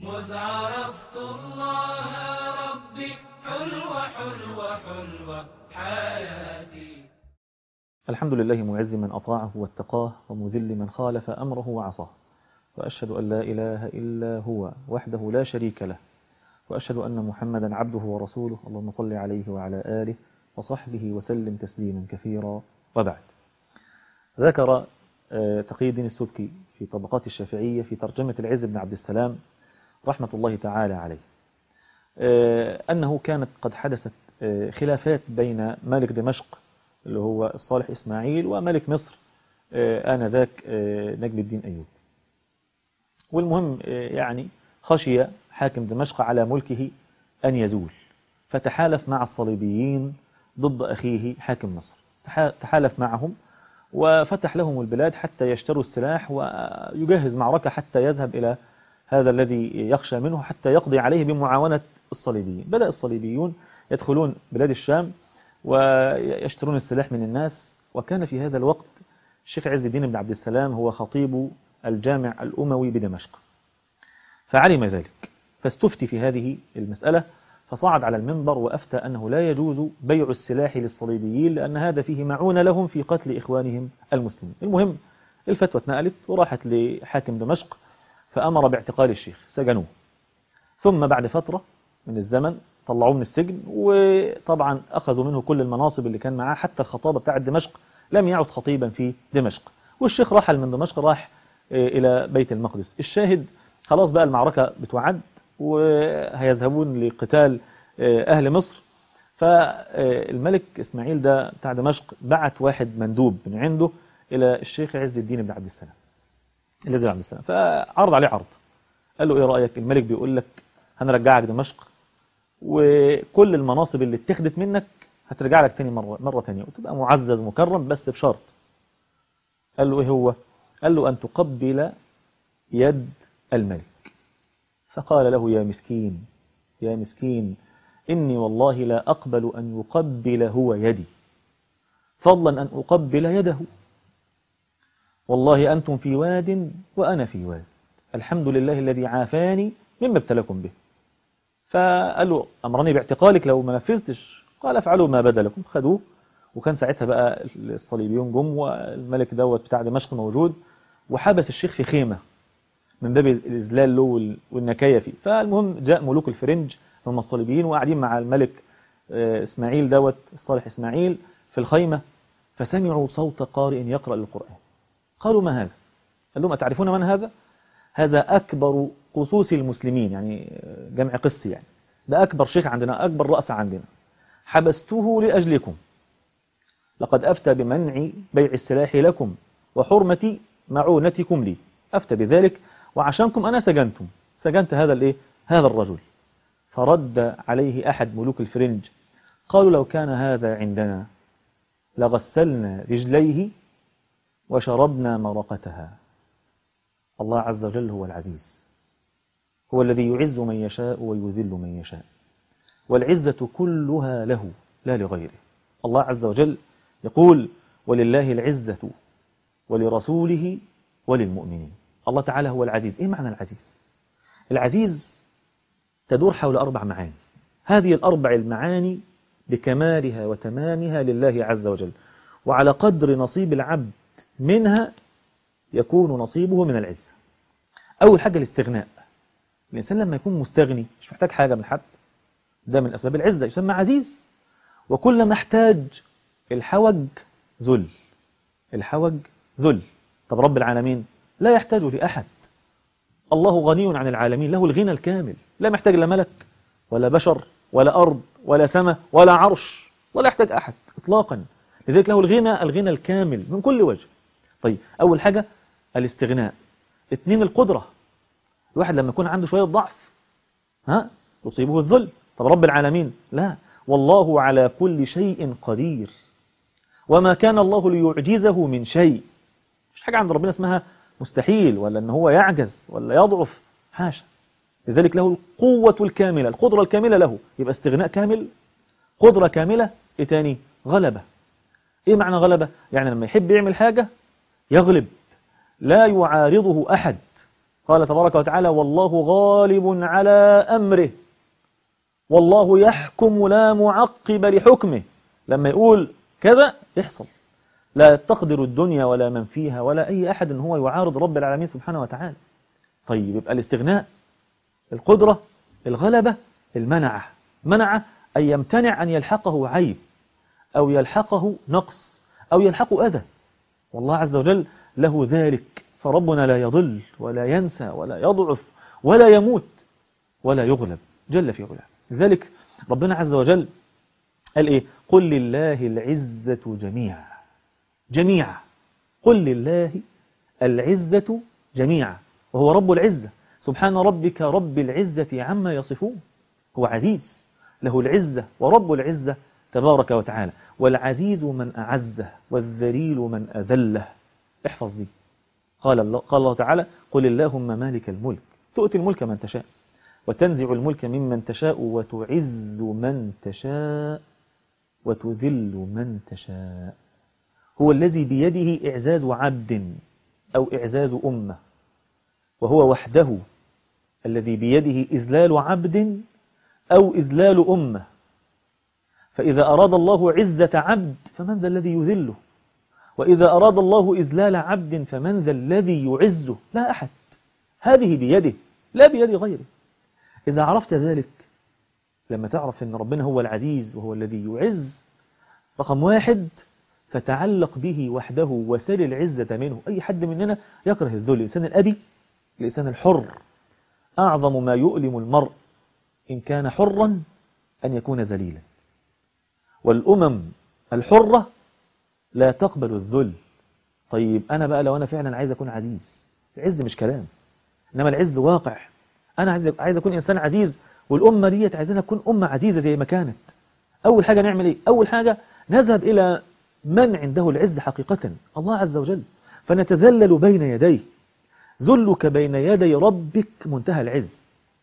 مذ عرفت الله ربي حلوة حلوة حلوة حياتي الحمد لله معز من أطاعه واتقاه ومذل من خالف أمره وعصاه وأشهد أن لا إله إلا هو وحده لا شريك له وأشهد أن محمدا عبده ورسوله اللهم صل عليه وعلى آله وصحبه وسلم تسليما كثيرا وبعد ذكر آه، تقي الدين السبكي في طبقات الشافعية في ترجمة العز بن عبد السلام رحمة الله تعالى عليه آه، أنه كانت قد حدثت آه، خلافات بين مالك دمشق اللي هو الصالح إسماعيل وملك مصر آه، آنذاك آه، نجم الدين أيوب والمهم آه، يعني خشي حاكم دمشق على ملكه أن يزول فتحالف مع الصليبيين ضد أخيه حاكم مصر تحا- تحالف معهم وفتح لهم البلاد حتى يشتروا السلاح ويجهز معركة حتى يذهب إلى هذا الذي يخشى منه حتى يقضي عليه بمعاونة الصليبيين بدأ الصليبيون يدخلون بلاد الشام ويشترون السلاح من الناس وكان في هذا الوقت الشيخ عز الدين بن عبد السلام هو خطيب الجامع الأموي بدمشق فعلم ذلك فاستفتي في هذه المسألة فصعد على المنبر وأفتى أنه لا يجوز بيع السلاح للصليبيين لأن هذا فيه معونة لهم في قتل إخوانهم المسلمين المهم الفتوى اتنقلت وراحت لحاكم دمشق فأمر باعتقال الشيخ سجنوه ثم بعد فترة من الزمن طلعوه من السجن وطبعا أخذوا منه كل المناصب اللي كان معاه حتى الخطابة بتاعة دمشق لم يعد خطيبا في دمشق والشيخ رحل من دمشق راح آه، إلى بيت المقدس الشاهد خلاص بقى المعركة بتعد وهيذهبون لقتال آه، أهل مصر فالملك إسماعيل ده بتاع دمشق بعت واحد مندوب من عنده إلى الشيخ عز الدين بن عبد السلام الذي بن عبد السلام فعرض عليه عرض قال له ايه رايك الملك بيقول لك هنرجعك دمشق وكل المناصب اللي اتخذت منك هترجع لك تاني مره مره تانية وتبقى معزز مكرم بس بشرط قال له ايه هو قال له ان تقبل يد الملك فقال له يا مسكين يا مسكين اني والله لا اقبل ان يقبل هو يدي فضلا ان اقبل يده والله أنتم في واد وأنا في واد الحمد لله الذي عافاني مما ابتلكم به فقال له أمرني باعتقالك لو ما نفذتش قال افعلوا ما بدا لكم خدوه وكان ساعتها بقى الصليبيون جم والملك دوت بتاع دمشق موجود وحبس الشيخ في خيمة من باب الإذلال له وال- والنكاية فيه فالمهم جاء ملوك الفرنج هم الصليبيين وقاعدين مع الملك آه، إسماعيل دوت الصالح إسماعيل في الخيمة فسمعوا صوت قارئ يقرأ القرآن قالوا ما هذا قال لهم أتعرفون من هذا هذا أكبر قصوص المسلمين يعني جمع قسي يعني ده أكبر شيخ عندنا أكبر رأس عندنا حبسته لأجلكم لقد أفتى بمنع بيع السلاح لكم وحرمة معونتكم لي أفتى بذلك وعشانكم أنا سجنتم سجنت هذا الإيه هذا الرجل فرد عليه أحد ملوك الفرنج قالوا لو كان هذا عندنا لغسلنا رجليه وشربنا مرقتها الله عز وجل هو العزيز هو الذي يعز من يشاء ويذل من يشاء والعزة كلها له لا لغيره الله عز وجل يقول ولله العزة ولرسوله وللمؤمنين الله تعالى هو العزيز إيه معنى العزيز؟ العزيز تدور حول أربع معاني هذه الأربع المعاني بكمالها وتمامها لله عز وجل وعلى قدر نصيب العبد منها يكون نصيبه من العزة أول حاجة الاستغناء الإنسان لما يكون مستغني مش محتاج حاجة من حد ده من أسباب العزة يسمى عزيز وكلما احتاج الحوج ذل الحوج ذل طب رب العالمين لا يحتاج لأحد الله غني عن العالمين له الغنى الكامل لا محتاج لا ملك ولا بشر ولا أرض ولا سماء ولا عرش ولا يحتاج أحد إطلاقا لذلك له الغنى الغنى الكامل من كل وجه طيب أول حاجة الاستغناء اثنين القدرة الواحد لما يكون عنده شوية ضعف ها يصيبه الذل طب رب العالمين لا والله على كل شيء قدير وما كان الله ليعجزه من شيء مش حاجة عند ربنا اسمها مستحيل ولا ان هو يعجز ولا يضعف حاشا لذلك له القوة الكاملة القدرة الكاملة له يبقى استغناء كامل قدرة كاملة ايه تاني غلبة ايه معنى غلبة يعني لما يحب يعمل حاجة يغلب لا يعارضه أحد قال تبارك وتعالى والله غالب على أمره والله يحكم لا معقب لحكمه لما يقول كذا يحصل لا تقدر الدنيا ولا من فيها ولا أي أحد إن هو يعارض رب العالمين سبحانه وتعالى طيب يبقى الاستغناء القدرة الغلبة المنعة منعة أن يمتنع أن يلحقه عيب أو يلحقه نقص أو يلحقه أذى والله عز وجل له ذلك فربنا لا يضل ولا ينسى ولا يضعف ولا يموت ولا يغلب جل في علاه لذلك ربنا عز وجل قال إيه قل لله العزة جميعا جميعا قل لله العزة جميعا وهو رب العزة سبحان ربك رب العزة عما يصفون هو عزيز له العزة ورب العزة تبارك وتعالى والعزيز من أعزه والذليل من أذله احفظ دي قال الله, قال الله تعالى قل اللهم مالك الملك تؤتي الملك من تشاء وتنزع الملك ممن تشاء وتعز من تشاء وتذل من تشاء هو الذي بيده إعزاز عبد أو إعزاز أمة وهو وحده الذي بيده إذلال عبد أو إذلال أمة فإذا أراد الله عزة عبد فمن ذا الذي يذله وإذا أراد الله إذلال عبد فمن ذا الذي يعزه لا أحد هذه بيده لا بيد غيره إذا عرفت ذلك لما تعرف أن ربنا هو العزيز وهو الذي يعز رقم واحد فتعلق به وحده وسل العزة منه أي حد مننا يكره الذل الإنسان الأبي الإنسان الحر أعظم ما يؤلم المرء إن كان حرا أن يكون ذليلا والأمم الحرة لا تقبل الذل طيب أنا بقى لو أنا فعلا عايز أكون عزيز العز مش كلام إنما العز واقع أنا عايز عايز أكون إنسان عزيز والأمة ديت عايزين أكون أمة عزيزة زي ما كانت أول حاجة نعمل إيه؟ أول حاجة نذهب إلى من عنده العز حقيقة الله عز وجل فنتذلل بين يديه ذلك بين يدي ربك منتهى العز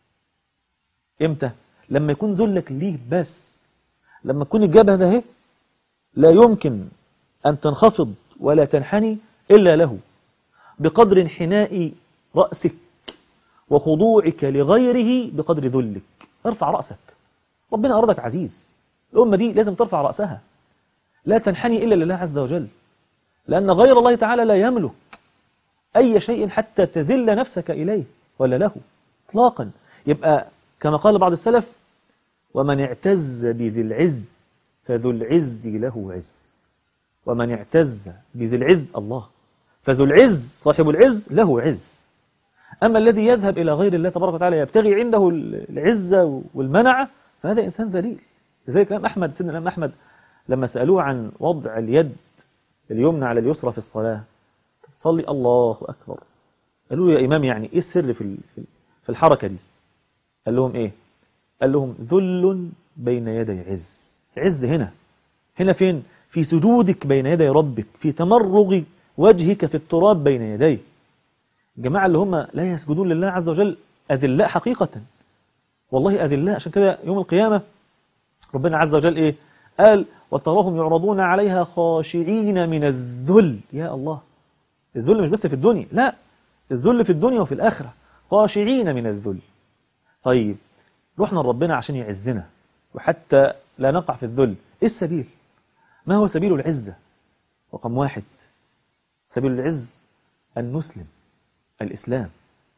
إمتى؟ لما يكون ذلك ليه بس لما تكون الجبهة ده لا يمكن أن تنخفض ولا تنحني إلا له بقدر انحناء رأسك وخضوعك لغيره بقدر ذلك ارفع رأسك ربنا أرادك عزيز الأمة دي لازم ترفع رأسها لا تنحني إلا لله عز وجل لأن غير الله تعالى لا يملك أي شيء حتى تذل نفسك إليه ولا له اطلاقا يبقى كما قال بعض السلف ومن اعتز بذي العز فذو العز له عز ومن اعتز بذي العز الله فذو العز صاحب العز له عز أما الذي يذهب إلى غير الله تبارك وتعالى يبتغي عنده العزة والمنعة فهذا إنسان ذليل لذلك الإمام أحمد سيدنا الإمام أحمد لما سألوه عن وضع اليد اليمنى على اليسرى في الصلاة تصلي الله أكبر قالوا له يا إمام يعني إيه السر في في الحركة دي قال لهم إيه قال لهم ذل بين يدي عز عز هنا هنا فين في سجودك بين يدي ربك في تمرغ وجهك في التراب بين يديه الجماعة اللي هم لا يسجدون لله عز وجل أذلاء حقيقة والله أذلاء عشان كده يوم القيامة ربنا عز وجل إيه قال وتراهم يعرضون عليها خاشعين من الذل يا الله الذل مش بس في الدنيا لا الذل في الدنيا وفي الآخرة خاشعين من الذل طيب رحنا لربنا عشان يعزنا وحتى لا نقع في الذل إيه السبيل ما هو سبيل العزة رقم واحد سبيل العز أن نسلم الإسلام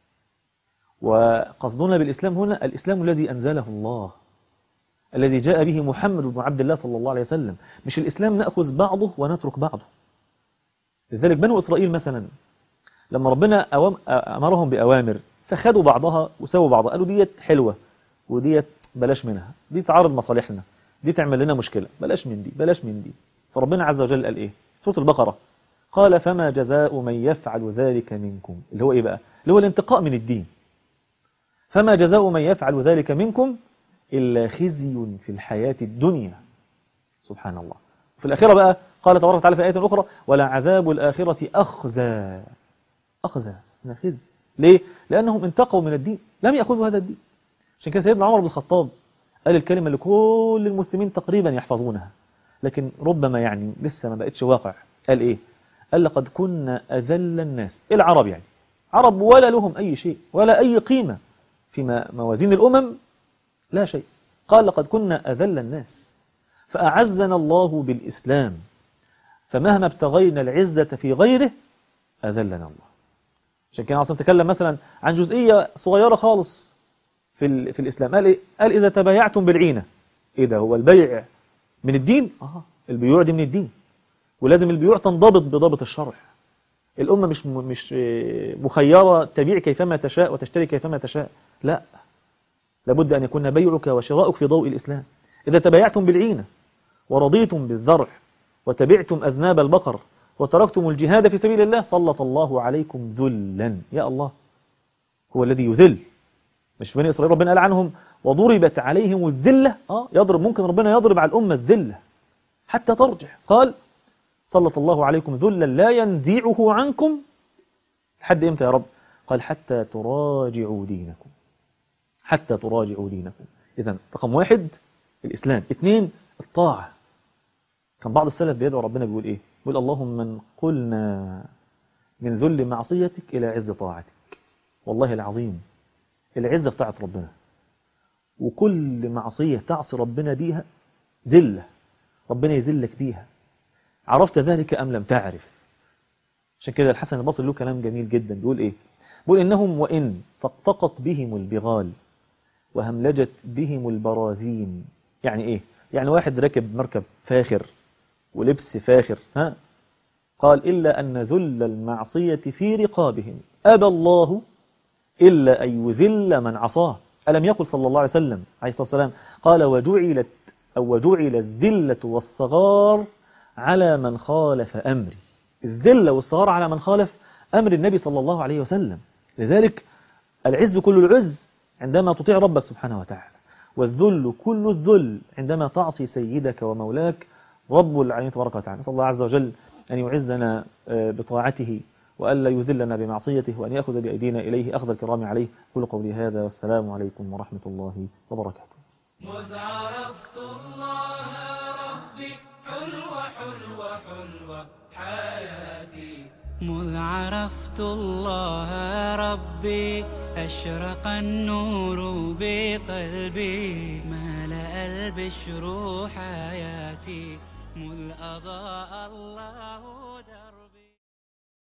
وقصدنا بالإسلام هنا الإسلام الذي أنزله الله الذي جاء به محمد بن عبد الله صلى الله عليه وسلم مش الإسلام نأخذ بعضه ونترك بعضه لذلك بنو إسرائيل مثلا لما ربنا أوام أمرهم بأوامر فخدوا بعضها وسووا بعضها قالوا ديت حلوة وديت بلاش منها دي تعارض مصالحنا دي تعمل لنا مشكلة بلاش من دي بلاش من دي فربنا عز وجل قال إيه سورة البقرة قال فما جزاء من يفعل ذلك منكم اللي هو إيه بقى اللي هو الانتقاء من الدين فما جزاء من يفعل ذلك منكم إلا خزي في الحياة الدنيا سبحان الله في الآخرة بقى قال تبارك وتعالى في آية أخرى ولا عذاب الآخرة أخزى أخزى من خزي ليه؟ لأنهم انتقوا من الدين لم يأخذوا هذا الدين عشان كده سيدنا عمر بن الخطاب قال الكلمة اللي كل المسلمين تقريبا يحفظونها لكن ربما يعني لسه ما بقتش واقع قال إيه؟ قال لقد كنا أذل الناس العرب يعني عرب ولا لهم أي شيء ولا أي قيمة في م- موازين الأمم لا شيء قال لقد كنا أذل الناس فأعزنا الله بالإسلام فمهما ابتغينا العزة في غيره أذلنا الله عشان كده عاصم تكلم مثلا عن جزئية صغيرة خالص في, ال... في الإسلام قال, إيه؟ قال إذا تبايعتم بالعينة إيه ده هو البيع من الدين؟ آه البيوع دي من الدين ولازم البيوع تنضبط بضابط الشرع الأمة مش م... مش آه، مخيرة تبيع كيفما تشاء وتشتري كيفما تشاء لا لابد أن يكون بيعك وشراؤك في ضوء الإسلام إذا تبايعتم بالعينة ورضيتم بالذرع وتبعتم أذناب البقر وتركتم الجهاد في سبيل الله سلط الله عليكم ذلا يا الله هو الذي يذل مش بني إسرائيل ربنا قال عنهم وضربت عليهم الذلة آه يضرب ممكن ربنا يضرب على الأمة الذلة حتى ترجع قال سلط الله عليكم ذلا لا ينزعه عنكم لحد إمتى يا رب قال حتى تراجعوا دينكم حتى تراجعوا دينكم إذا رقم واحد الإسلام اثنين الطاعة كان بعض السلف بيدعو ربنا بيقول إيه بيقول اللهم من قلنا من ذل معصيتك إلى عز طاعتك والله العظيم العزة في طاعة ربنا وكل معصية تعصي ربنا بيها ذلة ربنا يذلك بيها عرفت ذلك أم لم تعرف عشان كده الحسن البصري له كلام جميل جدا بيقول إيه بيقول إنهم وإن طقطقت بهم البغال وهملجت بهم البراذين يعني إيه يعني واحد راكب مركب فاخر ولبس فاخر ها قال إلا أن ذل المعصية في رقابهم أبى الله إلا أن يذل من عصاه ألم يقل صلى الله عليه وسلم عليه الصلاة والسلام قال وجعلت أو وجعل الذلة والصغار على من خالف أمري الذلة والصغار على من خالف أمر النبي صلى الله عليه وسلم لذلك العز كل العز عندما تطيع ربك سبحانه وتعالى والذل كل الذل عندما تعصي سيدك ومولاك رب العالمين تبارك وتعالى نسأل الله عز وجل أن يعزنا آه، بطاعته وألا يذلنا بمعصيته وأن يأخذ بأيدينا إليه أخذ الكرام عليه قل قولي هذا والسلام عليكم ورحمة الله وبركاته مذ عرفت الله ربي حلوة حلوة حلوة حياتي مذ عرفت الله ربي أشرق النور بقلبي ملأ البشر حياتي مذ أضاء الله